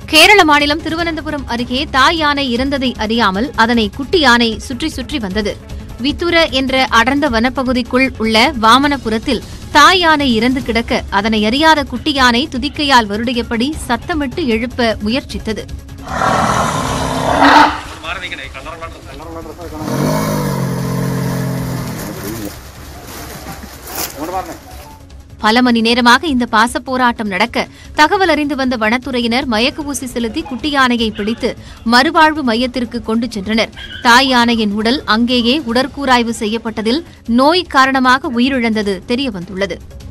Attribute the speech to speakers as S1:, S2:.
S1: கேரள மாநிலம் திருவனந்தபுரம் அருகே தாய் யானை இறந்ததை அறியாமல் அதனை குட்டி யானை சுற்றி சுற்றி வந்தது வித்துர என்ற அடர்ந்த வனப்பகுதிக்குள் உள்ள வாமனபுரத்தில் தாய் யானை இறந்து கிடக்க அதனை அறியாத குட்டி யானை துதிக்கையால் வருடையபடி சத்தமிட்டு எழுப்ப முயற்சித்தது பல மணி நேரமாக இந்த பாச போராட்டம் நடக்க தகவல் அறிந்து வந்த வனத்துறையினர் மயக்க ஊசி செலுத்தி குட்டி யானையை பிடித்து மறுவாழ்வு மையத்திற்கு கொண்டு சென்றனர் தாய் யானையின் உடல் அங்கேயே உடற்கூராய்வு செய்யப்பட்டதில் நோய் காரணமாக உயிரிழந்தது தெரியவந்துள்ளது